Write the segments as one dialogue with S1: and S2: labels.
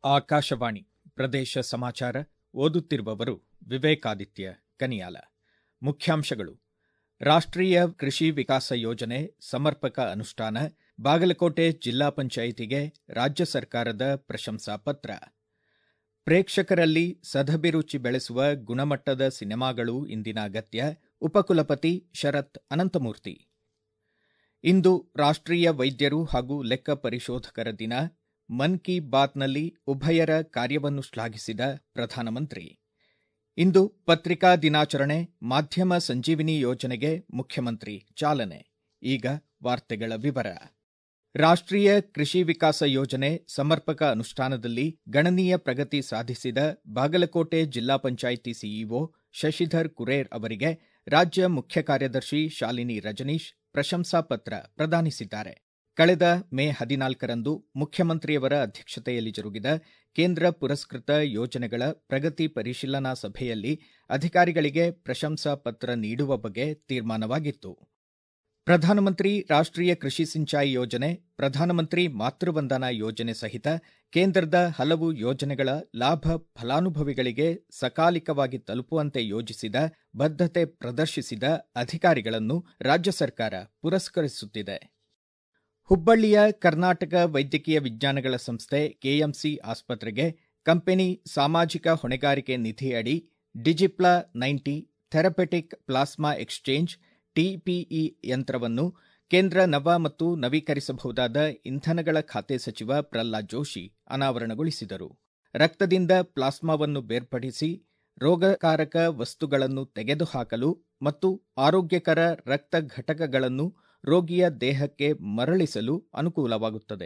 S1: ಆಕಾಶವಾಣಿ ಪ್ರದೇಶ ಸಮಾಚಾರ ಓದುತ್ತಿರುವವರು ವಿವೇಕಾದಿತ್ಯ ಕನಿಯಾಲ ಮುಖ್ಯಾಂಶಗಳು ರಾಷ್ಟ್ರೀಯ ಕೃಷಿ ವಿಕಾಸ ಯೋಜನೆ ಸಮರ್ಪಕ ಅನುಷ್ಠಾನ ಬಾಗಲಕೋಟೆ ಜಿಲ್ಲಾ ಪಂಚಾಯಿತಿಗೆ ರಾಜ್ಯ ಸರ್ಕಾರದ ಪ್ರಶಂಸಾ ಪತ್ರ ಪ್ರೇಕ್ಷಕರಲ್ಲಿ ಸದಭಿರುಚಿ ಬೆಳೆಸುವ ಗುಣಮಟ್ಟದ ಸಿನೆಮಾಗಳು ಇಂದಿನ ಅಗತ್ಯ ಉಪಕುಲಪತಿ ಶರತ್ ಅನಂತಮೂರ್ತಿ ಇಂದು ರಾಷ್ಟ್ರೀಯ ವೈದ್ಯರು ಹಾಗೂ ಲೆಕ್ಕ ಪರಿಶೋಧಕರ ದಿನ ಮನ್ ಕಿ ಬಾತ್ನಲ್ಲಿ ಉಭಯರ ಕಾರ್ಯವನ್ನು ಶ್ಲಾಘಿಸಿದ ಪ್ರಧಾನಮಂತ್ರಿ ಇಂದು ಪತ್ರಿಕಾ ದಿನಾಚರಣೆ ಮಾಧ್ಯಮ ಸಂಜೀವಿನಿ ಯೋಜನೆಗೆ ಮುಖ್ಯಮಂತ್ರಿ ಚಾಲನೆ ಈಗ ವಾರ್ತೆಗಳ ವಿವರ ರಾಷ್ಟ್ರೀಯ ಕೃಷಿ ವಿಕಾಸ ಯೋಜನೆ ಸಮರ್ಪಕ ಅನುಷ್ಠಾನದಲ್ಲಿ ಗಣನೀಯ ಪ್ರಗತಿ ಸಾಧಿಸಿದ ಬಾಗಲಕೋಟೆ ಜಿಲ್ಲಾ ಪಂಚಾಯಿತಿ ಸಿಇಒ ಶಶಿಧರ್ ಕುರೇರ್ ಅವರಿಗೆ ರಾಜ್ಯ ಮುಖ್ಯ ಕಾರ್ಯದರ್ಶಿ ಶಾಲಿನಿ ರಜನೀಶ್ ಪ್ರಶಂಸಾ ಪತ್ರ ಪ್ರದಾನಿಸಿದ್ದಾರೆ ಕಳೆದ ಮೇ ಹದಿನಾಲ್ಕರಂದು ಮುಖ್ಯಮಂತ್ರಿಯವರ ಅಧ್ಯಕ್ಷತೆಯಲ್ಲಿ ಜರುಗಿದ ಕೇಂದ್ರ ಪುರಸ್ಕೃತ ಯೋಜನೆಗಳ ಪ್ರಗತಿ ಪರಿಶೀಲನಾ ಸಭೆಯಲ್ಲಿ ಅಧಿಕಾರಿಗಳಿಗೆ ಪ್ರಶಂಸಾ ಪತ್ರ ನೀಡುವ ಬಗ್ಗೆ ತೀರ್ಮಾನವಾಗಿತ್ತು ಪ್ರಧಾನಮಂತ್ರಿ ರಾಷ್ಟ್ರೀಯ ಕೃಷಿ ಸಿಂಚಾಯಿ ಯೋಜನೆ ಪ್ರಧಾನಮಂತ್ರಿ ಮಾತೃವಂದನಾ ಯೋಜನೆ ಸಹಿತ ಕೇಂದ್ರದ ಹಲವು ಯೋಜನೆಗಳ ಲಾಭ ಫಲಾನುಭವಿಗಳಿಗೆ ಸಕಾಲಿಕವಾಗಿ ತಲುಪುವಂತೆ ಯೋಜಿಸಿದ ಬದ್ಧತೆ ಪ್ರದರ್ಶಿಸಿದ ಅಧಿಕಾರಿಗಳನ್ನು ರಾಜ್ಯ ಸರ್ಕಾರ ಪುರಸ್ಕರಿಸುತ್ತಿದೆ ಹುಬ್ಬಳ್ಳಿಯ ಕರ್ನಾಟಕ ವೈದ್ಯಕೀಯ ವಿಜ್ಞಾನಗಳ ಸಂಸ್ಥೆ ಕೆಎಂಸಿ ಆಸ್ಪತ್ರೆಗೆ ಕಂಪನಿ ಸಾಮಾಜಿಕ ಹೊಣೆಗಾರಿಕೆ ನಿಧಿ ಅಡಿ ಡಿಜಿಪ್ಲಾ ninety therapeutic plasma exchange TPE ಯಂತ್ರವನ್ನು ಕೇಂದ್ರ ನವ ಮತ್ತು ನವೀಕರಿಸಬಹುದಾದ ಇಂಧನಗಳ ಖಾತೆ ಸಚಿವ ಪ್ರಹ್ಲಾದ್ ಜೋಶಿ ಅನಾವರಣಗೊಳಿಸಿದರು ರಕ್ತದಿಂದ ಪ್ಲಾಸ್ಮಾವನ್ನು ಬೇರ್ಪಡಿಸಿ ರೋಗಕಾರಕ ವಸ್ತುಗಳನ್ನು ತೆಗೆದುಹಾಕಲು ಮತ್ತು ಆರೋಗ್ಯಕರ ರಕ್ತ ಘಟಕಗಳನ್ನು ರೋಗಿಯ ದೇಹಕ್ಕೆ ಮರಳಿಸಲು ಅನುಕೂಲವಾಗುತ್ತದೆ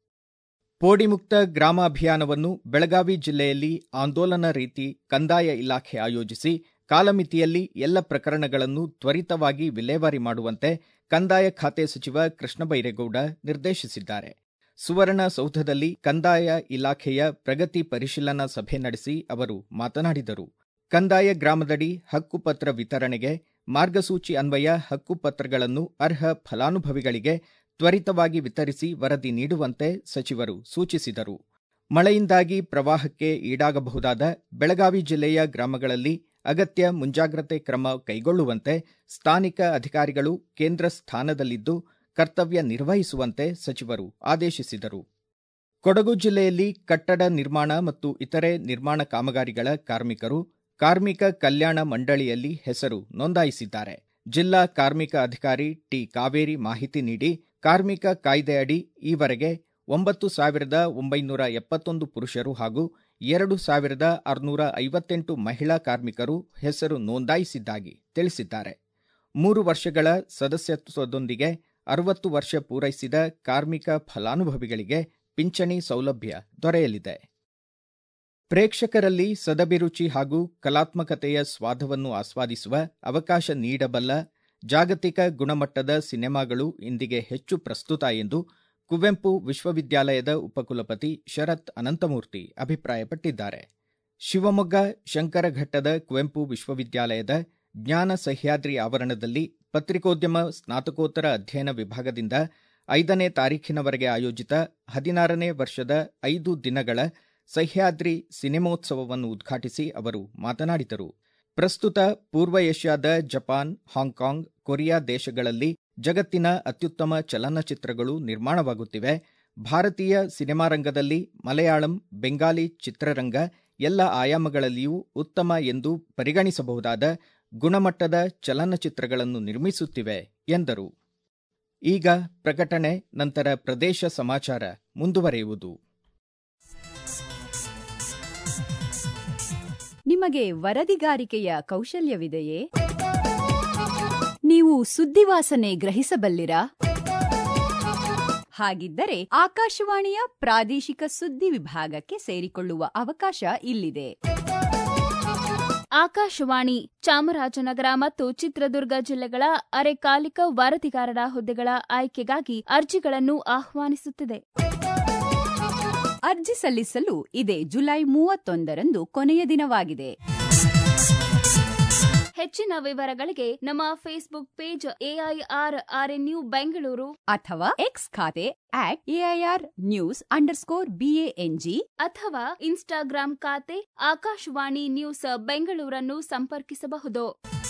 S1: ಪೋಡಿಮುಕ್ತ ಗ್ರಾಮ ಅಭಿಯಾನವನ್ನು ಬೆಳಗಾವಿ ಜಿಲ್ಲೆಯಲ್ಲಿ ಆಂದೋಲನ ರೀತಿ ಕಂದಾಯ ಇಲಾಖೆ ಆಯೋಜಿಸಿ ಕಾಲಮಿತಿಯಲ್ಲಿ ಎಲ್ಲ ಪ್ರಕರಣಗಳನ್ನು ತ್ವರಿತವಾಗಿ ವಿಲೇವಾರಿ ಮಾಡುವಂತೆ ಕಂದಾಯ ಖಾತೆ ಸಚಿವ ಕೃಷ್ಣ ಬೈರೇಗೌಡ ನಿರ್ದೇಶಿಸಿದ್ದಾರೆ ಸುವರ್ಣಸೌಧದಲ್ಲಿ ಕಂದಾಯ ಇಲಾಖೆಯ ಪ್ರಗತಿ ಪರಿಶೀಲನಾ ಸಭೆ ನಡೆಸಿ ಅವರು ಮಾತನಾಡಿದರು ಕಂದಾಯ ಗ್ರಾಮದಡಿ ಹಕ್ಕುಪತ್ರ ವಿತರಣೆಗೆ ಮಾರ್ಗಸೂಚಿ ಅನ್ವಯ ಹಕ್ಕುಪತ್ರಗಳನ್ನು ಅರ್ಹ ಫಲಾನುಭವಿಗಳಿಗೆ ತ್ವರಿತವಾಗಿ ವಿತರಿಸಿ ವರದಿ ನೀಡುವಂತೆ ಸಚಿವರು ಸೂಚಿಸಿದರು ಮಳೆಯಿಂದಾಗಿ ಪ್ರವಾಹಕ್ಕೆ ಈಡಾಗಬಹುದಾದ ಬೆಳಗಾವಿ ಜಿಲ್ಲೆಯ ಗ್ರಾಮಗಳಲ್ಲಿ ಅಗತ್ಯ ಮುಂಜಾಗ್ರತೆ ಕ್ರಮ ಕೈಗೊಳ್ಳುವಂತೆ ಸ್ಥಾನಿಕ ಅಧಿಕಾರಿಗಳು ಕೇಂದ್ರ ಸ್ಥಾನದಲ್ಲಿದ್ದು ಕರ್ತವ್ಯ ನಿರ್ವಹಿಸುವಂತೆ ಸಚಿವರು ಆದೇಶಿಸಿದರು ಕೊಡಗು ಜಿಲ್ಲೆಯಲ್ಲಿ ಕಟ್ಟಡ ನಿರ್ಮಾಣ ಮತ್ತು ಇತರೆ ನಿರ್ಮಾಣ ಕಾಮಗಾರಿಗಳ ಕಾರ್ಮಿಕರು ಕಾರ್ಮಿಕ ಕಲ್ಯಾಣ ಮಂಡಳಿಯಲ್ಲಿ ಹೆಸರು ನೋಂದಾಯಿಸಿದ್ದಾರೆ ಜಿಲ್ಲಾ ಕಾರ್ಮಿಕ ಅಧಿಕಾರಿ ಟಿ ಕಾವೇರಿ ಮಾಹಿತಿ ನೀಡಿ ಕಾರ್ಮಿಕ ಕಾಯ್ದೆ ಅಡಿ ಈವರೆಗೆ ಒಂಬತ್ತು ಸಾವಿರದ ಒಂಬೈನೂರ ಎಪ್ಪತ್ತೊಂದು ಪುರುಷರು ಹಾಗೂ ಎರಡು ಸಾವಿರದ ಆರುನೂರ ಐವತ್ತೆಂಟು ಮಹಿಳಾ ಕಾರ್ಮಿಕರು ಹೆಸರು ನೋಂದಾಯಿಸಿದ್ದಾಗಿ ತಿಳಿಸಿದ್ದಾರೆ ಮೂರು ವರ್ಷಗಳ ಸದಸ್ಯತ್ವದೊಂದಿಗೆ ಅರವತ್ತು ವರ್ಷ ಪೂರೈಸಿದ ಕಾರ್ಮಿಕ ಫಲಾನುಭವಿಗಳಿಗೆ ಪಿಂಚಣಿ ಸೌಲಭ್ಯ ದೊರೆಯಲಿದೆ ಪ್ರೇಕ್ಷಕರಲ್ಲಿ ಸದಭಿರುಚಿ ಹಾಗೂ ಕಲಾತ್ಮಕತೆಯ ಸ್ವಾದವನ್ನು ಆಸ್ವಾದಿಸುವ ಅವಕಾಶ ನೀಡಬಲ್ಲ ಜಾಗತಿಕ ಗುಣಮಟ್ಟದ ಸಿನೆಮಾಗಳು ಇಂದಿಗೆ ಹೆಚ್ಚು ಪ್ರಸ್ತುತ ಎಂದು ಕುವೆಂಪು ವಿಶ್ವವಿದ್ಯಾಲಯದ ಉಪಕುಲಪತಿ ಶರತ್ ಅನಂತಮೂರ್ತಿ ಅಭಿಪ್ರಾಯಪಟ್ಟಿದ್ದಾರೆ ಶಿವಮೊಗ್ಗ ಶಂಕರಘಟ್ಟದ ಕುವೆಂಪು ವಿಶ್ವವಿದ್ಯಾಲಯದ ಜ್ಞಾನ ಸಹ್ಯಾದ್ರಿ ಆವರಣದಲ್ಲಿ ಪತ್ರಿಕೋದ್ಯಮ ಸ್ನಾತಕೋತ್ತರ ಅಧ್ಯಯನ ವಿಭಾಗದಿಂದ ಐದನೇ ತಾರೀಖಿನವರೆಗೆ ಆಯೋಜಿತ ಹದಿನಾರನೇ ವರ್ಷದ ಐದು ದಿನಗಳ ಸಹ್ಯಾದ್ರಿ ಸಿನಿಮೋತ್ಸವವನ್ನು ಉದ್ಘಾಟಿಸಿ ಅವರು ಮಾತನಾಡಿದರು ಪ್ರಸ್ತುತ ಪೂರ್ವ ಏಷ್ಯಾದ ಜಪಾನ್ ಹಾಂಗ್ಕಾಂಗ್ ಕೊರಿಯಾ ದೇಶಗಳಲ್ಲಿ ಜಗತ್ತಿನ ಅತ್ಯುತ್ತಮ ಚಲನಚಿತ್ರಗಳು ನಿರ್ಮಾಣವಾಗುತ್ತಿವೆ ಭಾರತೀಯ ಸಿನಿಮಾ ರಂಗದಲ್ಲಿ ಮಲಯಾಳಂ ಬೆಂಗಾಲಿ ಚಿತ್ರರಂಗ ಎಲ್ಲ ಆಯಾಮಗಳಲ್ಲಿಯೂ ಉತ್ತಮ ಎಂದು ಪರಿಗಣಿಸಬಹುದಾದ ಗುಣಮಟ್ಟದ ಚಲನಚಿತ್ರಗಳನ್ನು ನಿರ್ಮಿಸುತ್ತಿವೆ ಎಂದರು ಈಗ ಪ್ರಕಟಣೆ ನಂತರ ಪ್ರದೇಶ ಸಮಾಚಾರ ಮುಂದುವರೆಯುವುದು
S2: ನಿಮಗೆ ವರದಿಗಾರಿಕೆಯ ಕೌಶಲ್ಯವಿದೆಯೇ ನೀವು ಸುದ್ದಿವಾಸನೆ ಗ್ರಹಿಸಬಲ್ಲಿರಾ ಹಾಗಿದ್ದರೆ ಆಕಾಶವಾಣಿಯ ಪ್ರಾದೇಶಿಕ ಸುದ್ದಿ ವಿಭಾಗಕ್ಕೆ ಸೇರಿಕೊಳ್ಳುವ ಅವಕಾಶ ಇಲ್ಲಿದೆ
S3: ಆಕಾಶವಾಣಿ ಚಾಮರಾಜನಗರ ಮತ್ತು ಚಿತ್ರದುರ್ಗ ಜಿಲ್ಲೆಗಳ ಅರೆಕಾಲಿಕ ವರದಿಗಾರರ ಹುದ್ದೆಗಳ ಆಯ್ಕೆಗಾಗಿ ಅರ್ಜಿಗಳನ್ನು ಆಹ್ವಾನಿಸುತ್ತಿದೆ
S2: ಅರ್ಜಿ ಸಲ್ಲಿಸಲು ಇದೇ ಜುಲೈ ಮೂವತ್ತೊಂದರಂದು ಕೊನೆಯ ದಿನವಾಗಿದೆ
S3: ಹೆಚ್ಚಿನ ವಿವರಗಳಿಗೆ ನಮ್ಮ Facebook page AIR RNU Bengaluru
S2: ಅಥವಾ ಎಕ್ಸ್ ಖಾತೆ at AIR news underscore BANG
S3: ಅಥವಾ ಇನ್ಸ್ಟಾಗ್ರಾಂ ಖಾತೆ ಆಕಾಶವಾಣಿ ನ್ಯೂಸ್ ಬೆಂಗಳೂರನ್ನು ಸಂಪರ್ಕಿಸಬಹುದು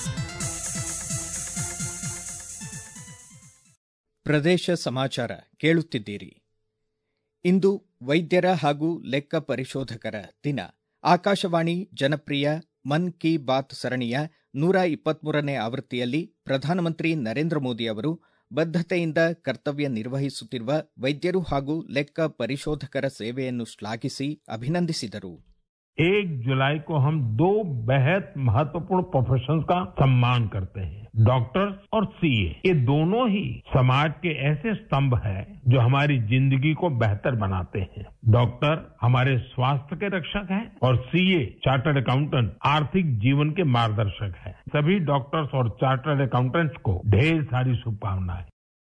S1: ಪ್ರದೇಶ ಸಮಾಚಾರ ಕೇಳುತ್ತಿದ್ದೀರಿ ಇಂದು ವೈದ್ಯರ ಹಾಗೂ ಲೆಕ್ಕ ಪರಿಶೋಧಕರ ದಿನ ಆಕಾಶವಾಣಿ ಜನಪ್ರಿಯ ಮನ್ ಕಿ ಬಾತ್ ಸರಣಿಯ ನೂರ ಇಪ್ಪತ್ಮೂರನೇ ಆವೃತ್ತಿಯಲ್ಲಿ ಪ್ರಧಾನಮಂತ್ರಿ ನರೇಂದ್ರ ಮೋದಿ ಅವರು ಬದ್ಧತೆಯಿಂದ ಕರ್ತವ್ಯ ನಿರ್ವಹಿಸುತ್ತಿರುವ ವೈದ್ಯರು ಹಾಗೂ ಲೆಕ್ಕ ಪರಿಶೋಧಕರ ಸೇವೆಯನ್ನು ಶ್ಲಾಘಿಸಿ ಅಭಿನಂದಿಸಿದರು
S4: एक जुलाई को हम दो बेहद महत्वपूर्ण प्रोफेशन का सम्मान करते हैं डॉक्टर्स और सीए ये दोनों ही समाज के ऐसे स्तंभ हैं जो हमारी जिंदगी को बेहतर बनाते हैं डॉक्टर हमारे स्वास्थ्य के रक्षक हैं और सीए चार्टर्ड अकाउंटेंट आर्थिक जीवन के मार्गदर्शक हैं सभी डॉक्टर्स और चार्टर्ड अकाउंटेंट्स को ढेर सारी शुभकामनाएं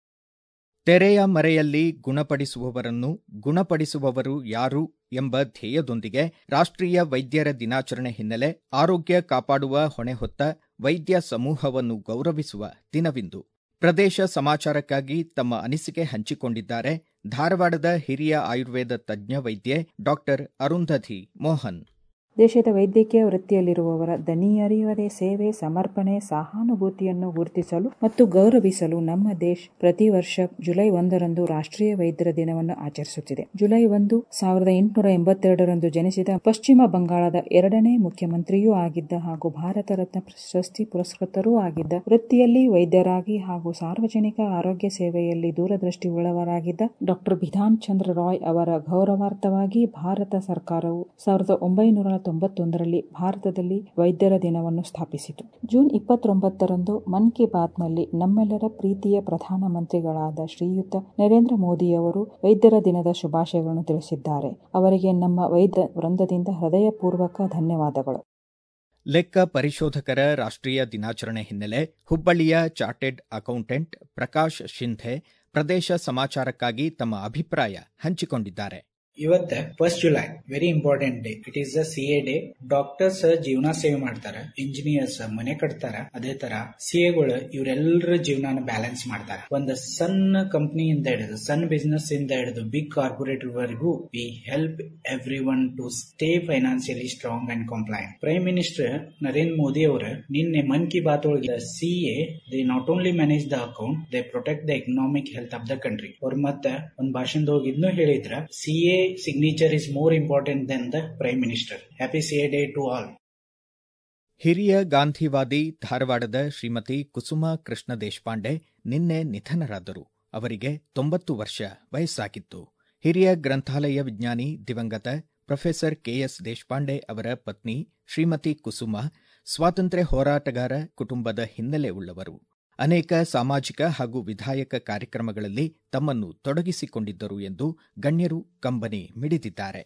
S1: ತೆರೆಯ ಮರೆಯಲ್ಲಿ ಗುಣಪಡಿಸುವವರನ್ನು ಗುಣಪಡಿಸುವವರು ಯಾರು ಎಂಬ ಧ್ಯೇಯದೊಂದಿಗೆ ರಾಷ್ಟ್ರೀಯ ವೈದ್ಯರ ದಿನಾಚರಣೆ ಹಿನ್ನೆಲೆ ಆರೋಗ್ಯ ಕಾಪಾಡುವ ಹೊಣೆ ಹೊತ್ತ ವೈದ್ಯ ಸಮೂಹವನ್ನು ಗೌರವಿಸುವ ದಿನವಿಂದು ಪ್ರದೇಶ ಸಮಾಚಾರಕ್ಕಾಗಿ ತಮ್ಮ ಅನಿಸಿಕೆ ಹಂಚಿಕೊಂಡಿದ್ದಾರೆ ಧಾರವಾಡದ ಹಿರಿಯ ಆಯುರ್ವೇದ ತಜ್ಞ ವೈದ್ಯೆ ಡಾಕ್ಟರ್ ಅರುಂಧತಿ ಮೋಹನ್
S5: ದೇಶದ ವೈದ್ಯಕೀಯ ವೃತ್ತಿಯಲ್ಲಿರುವವರ ದನಿಯರಿಯದೇ ಸೇವೆ ಸಮರ್ಪಣೆ ಸಹಾನುಭೂತಿಯನ್ನು ಗುರುತಿಸಲು ಮತ್ತು ಗೌರವಿಸಲು ನಮ್ಮ ದೇಶ ಪ್ರತಿ ವರ್ಷ ಜುಲೈ ಒಂದರಂದು ರಾಷ್ಟ್ರೀಯ ವೈದ್ಯರ ದಿನವನ್ನು ಆಚರಿಸುತ್ತಿದೆ ಜುಲೈ ಒಂದು ಸಾವಿರದ ಎಂಟುನೂರ ಎಂಬತ್ತೆರಡರಂದು ಜನಿಸಿದ ಪಶ್ಚಿಮ ಬಂಗಾಳದ ಎರಡನೇ ಮುಖ್ಯಮಂತ್ರಿಯೂ ಆಗಿದ್ದ ಹಾಗೂ ಭಾರತ ರತ್ನ ಪ್ರಶಸ್ತಿ ಪುರಸ್ಕೃತರೂ ಆಗಿದ್ದ ವೃತ್ತಿಯಲ್ಲಿ ವೈದ್ಯರಾಗಿ ಹಾಗೂ ಸಾರ್ವಜನಿಕ ಆರೋಗ್ಯ ಸೇವೆಯಲ್ಲಿ ದೂರದೃಷ್ಟಿ ಉಳ್ಳವರಾಗಿದ್ದ ಡಾಕ್ಟರ್ ಬಿಧಾನ್ ಚಂದ್ರ ರಾಯ್ ಅವರ ಗೌರವಾರ್ಥವಾಗಿ ಭಾರತ ಸರ್ಕಾರವು ಸಾವಿರದ ಒಂಬೈನೂರ ತೊಂಬತ್ತೊಂದರಲ್ಲಿ ಭಾರತದಲ್ಲಿ ವೈದ್ಯರ ದಿನವನ್ನು ಸ್ಥಾಪಿಸಿತು ಜೂನ್ ಇಪ್ಪತ್ತೊಂಬತ್ತರಂದು ಮನ್ ಕಿ ಬಾತ್ನಲ್ಲಿ ನಮ್ಮೆಲ್ಲರ ಪ್ರೀತಿಯ ಪ್ರಧಾನಮಂತ್ರಿಗಳಾದ ಶ್ರೀಯುತ ನರೇಂದ್ರ ಮೋದಿಯವರು ವೈದ್ಯರ ದಿನದ ಶುಭಾಶಯಗಳನ್ನು ತಿಳಿಸಿದ್ದಾರೆ ಅವರಿಗೆ ನಮ್ಮ ವೈದ್ಯ ವೃಂದದಿಂದ ಹೃದಯಪೂರ್ವಕ ಧನ್ಯವಾದಗಳು
S1: ಲೆಕ್ಕ ಪರಿಶೋಧಕರ ರಾಷ್ಟ್ರೀಯ ದಿನಾಚರಣೆ ಹಿನ್ನೆಲೆ ಹುಬ್ಬಳ್ಳಿಯ ಚಾರ್ಟೆಡ್ ಅಕೌಂಟೆಂಟ್ ಪ್ರಕಾಶ್ ಶಿಂಧೆ ಪ್ರದೇಶ ಸಮಾಚಾರಕ್ಕಾಗಿ ತಮ್ಮ ಅಭಿಪ್ರಾಯ ಹಂಚಿಕೊಂಡಿದ್ದಾರೆ
S6: ಇವತ್ತ first July very important day it is the C A day doctors ಜೀವನ ಸೇವೆ ಮಾಡ್ತಾರ ಇಂಜಿನಿಯರ್ಸ್ ಮನೆ ಕಟ್ತಾರ ಅದೇ ತರ ಸಿ ಎಗಳು ಇವರೆಲ್ಲರ ಜೀವನ ಬ್ಯಾಲೆನ್ಸ್ ಮಾಡ್ತಾರ ಒಂದು ಸಣ್ಣ ಕಂಪನಿಯಿಂದ ಹಿಡಿದು ಸಣ್ಣ ಬಿಸ್ನೆಸ್ ಇಂದ ಹಿಡಿದು ಬಿಗ್ ಕಾರ್ಪೊರೇಟ್ ವರೆಗೂ we help everyone to stay financially strong and compliant prime minister Narendra Modi ಅವರು ನಿನ್ನೆ ಮನ್ ಕಿ ಬಾತ್ ಒಳಗೆ C A they not only manage the account they protect the economic health of the country ಅವ್ರು ಮತ್ತೆ ಒಂದ್ ಭಾಷಣದೊಳಗೆ ಇದನ್ನು ಹೇಳಿದ್ರ C A signature is more important than the Prime Minister. Happy CA Day to all.
S1: ಹಿರಿಯ ಗಾಂಧಿವಾದಿ ಧಾರವಾಡದ ಶ್ರೀಮತಿ ಕುಸುಮಾ ಕೃಷ್ಣ ದೇಶಪಾಂಡೆ ನಿನ್ನೆ ನಿಧನರಾದರು ಅವರಿಗೆ ತೊಂಬತ್ತು ವರ್ಷ ವಯಸ್ಸಾಗಿತ್ತು ಹಿರಿಯ ಗ್ರಂಥಾಲಯ ವಿಜ್ಞಾನಿ ದಿವಂಗತ ಪ್ರೊಫೆಸರ್ ಕೆಎಸ್ ದೇಶಪಾಂಡೆ ಅವರ ಪತ್ನಿ ಶ್ರೀಮತಿ ಕುಸುಮ ಸ್ವಾತಂತ್ರ್ಯ ಹೋರಾಟಗಾರ ಕುಟುಂಬದ ಹಿನ್ನೆಲೆ ಉಳ್ಳವರು ಅನೇಕ ಸಾಮಾಜಿಕ ಹಾಗೂ ವಿಧಾಯಕ ಕಾರ್ಯಕ್ರಮಗಳಲ್ಲಿ ತಮ್ಮನ್ನು ತೊಡಗಿಸಿಕೊಂಡಿದ್ದರು ಎಂದು ಗಣ್ಯರು ಕಂಬನಿ ಮಿಡಿದಿದ್ದಾರೆ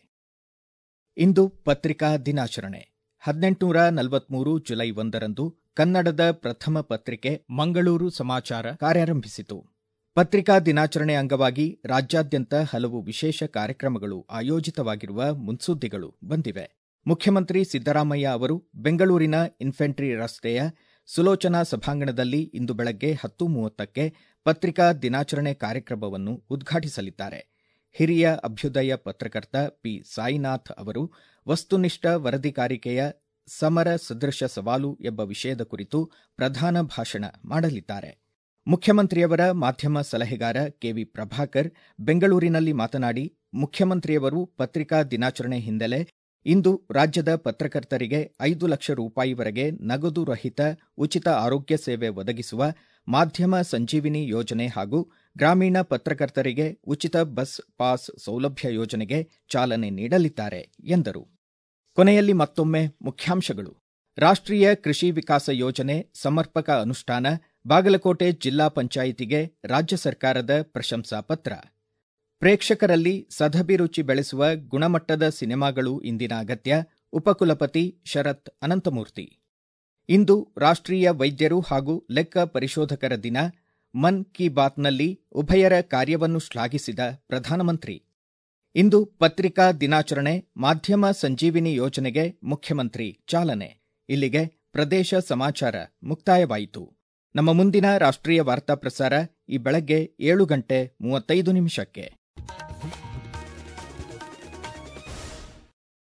S1: ಇಂದು ಪತ್ರಿಕಾ ದಿನಾಚರಣೆ ಹದಿನೆಂಟುನೂರ ನಲವತ್ಮೂರು ಜುಲೈ ಒಂದರಂದು ಕನ್ನಡದ ಪ್ರಥಮ ಪತ್ರಿಕೆ ಮಂಗಳೂರು ಸಮಾಚಾರ ಕಾರ್ಯಾರಂಭಿಸಿತು ಪತ್ರಿಕಾ ದಿನಾಚರಣೆ ಅಂಗವಾಗಿ ರಾಜ್ಯಾದ್ಯಂತ ಹಲವು ವಿಶೇಷ ಕಾರ್ಯಕ್ರಮಗಳು ಆಯೋಜಿತವಾಗಿರುವ ಮುನ್ಸುದ್ದಿಗಳು ಬಂದಿವೆ ಮುಖ್ಯಮಂತ್ರಿ ಸಿದ್ದರಾಮಯ್ಯ ಅವರು ಬೆಂಗಳೂರಿನ ಇನ್ಫೆಂಟ್ರಿ ರಸ್ತೆಯ ಸುಲೋಚನಾ ಸಭಾಂಗಣದಲ್ಲಿ ಇಂದು ಬೆಳಗ್ಗೆ ಹತ್ತು ಮೂವತ್ತಕ್ಕೆ ಪತ್ರಿಕಾ ದಿನಾಚರಣೆ ಕಾರ್ಯಕ್ರಮವನ್ನು ಉದ್ಘಾಟಿಸಲಿದ್ದಾರೆ ಹಿರಿಯ ಅಭ್ಯುದಯ ಪತ್ರಕರ್ತ ಪಿ ಸಾಯಿನಾಥ್ ಅವರು ವಸ್ತುನಿಷ್ಠ ವರದಿಗಾರಿಕೆಯ ಸಮರ ಸದೃಶ ಸವಾಲು ಎಂಬ ವಿಷಯದ ಕುರಿತು ಪ್ರಧಾನ ಭಾಷಣ ಮಾಡಲಿದ್ದಾರೆ ಮುಖ್ಯಮಂತ್ರಿಯವರ ಮಾಧ್ಯಮ ಸಲಹೆಗಾರ ಕೆವಿ ಪ್ರಭಾಕರ್ ಬೆಂಗಳೂರಿನಲ್ಲಿ ಮಾತನಾಡಿ ಮುಖ್ಯಮಂತ್ರಿಯವರು ಪತ್ರಿಕಾ ದಿನಾಚರಣೆ ಹಿನ್ನೆಲೆ ಇಂದು ರಾಜ್ಯದ ಪತ್ರಕರ್ತರಿಗೆ ಐದು ಲಕ್ಷ ರೂಪಾಯಿವರೆಗೆ ನಗದು ರಹಿತ ಉಚಿತ ಆರೋಗ್ಯ ಸೇವೆ ಒದಗಿಸುವ ಮಾಧ್ಯಮ ಸಂಜೀವಿನಿ ಯೋಜನೆ ಹಾಗೂ ಗ್ರಾಮೀಣ ಪತ್ರಕರ್ತರಿಗೆ ಉಚಿತ ಬಸ್ ಪಾಸ್ ಸೌಲಭ್ಯ ಯೋಜನೆಗೆ ಚಾಲನೆ ನೀಡಲಿದ್ದಾರೆ ಎಂದರು ಕೊನೆಯಲ್ಲಿ ಮತ್ತೊಮ್ಮೆ ಮುಖ್ಯಾಂಶಗಳು ರಾಷ್ಟ್ರೀಯ ಕೃಷಿ ವಿಕಾಸ ಯೋಜನೆ ಸಮರ್ಪಕ ಅನುಷ್ಠಾನ ಬಾಗಲಕೋಟೆ ಜಿಲ್ಲಾ ಪಂಚಾಯಿತಿಗೆ ರಾಜ್ಯ ಸರ್ಕಾರದ ಪ್ರಶಂಸಾ ಪತ್ರ ಪ್ರೇಕ್ಷಕರಲ್ಲಿ ಸದಭಿರುಚಿ ಬೆಳೆಸುವ ಗುಣಮಟ್ಟದ ಸಿನಿಮಾಗಳು ಇಂದಿನ ಅಗತ್ಯ ಉಪಕುಲಪತಿ ಶರತ್ ಅನಂತಮೂರ್ತಿ ಇಂದು ರಾಷ್ಟ್ರೀಯ ವೈದ್ಯರು ಹಾಗೂ ಲೆಕ್ಕ ಪರಿಶೋಧಕರ ದಿನ ಮನ್ ಕಿ ಬಾತ್ನಲ್ಲಿ ಉಭಯರ ಕಾರ್ಯವನ್ನು ಶ್ಲಾಘಿಸಿದ ಪ್ರಧಾನಮಂತ್ರಿ ಇಂದು ಪತ್ರಿಕಾ ದಿನಾಚರಣೆ ಮಾಧ್ಯಮ ಸಂಜೀವಿನಿ ಯೋಜನೆಗೆ ಮುಖ್ಯಮಂತ್ರಿ ಚಾಲನೆ ಇಲ್ಲಿಗೆ ಪ್ರದೇಶ ಸಮಾಚಾರ ಮುಕ್ತಾಯವಾಯಿತು ನಮ್ಮ ಮುಂದಿನ ರಾಷ್ಟ್ರೀಯ ವಾರ್ತಾ ಪ್ರಸಾರ ಈ ಬೆಳಗ್ಗೆ ಏಳು ಗಂಟೆ ಮೂವತ್ತೈದು ನಿಮಿಷಕ್ಕೆ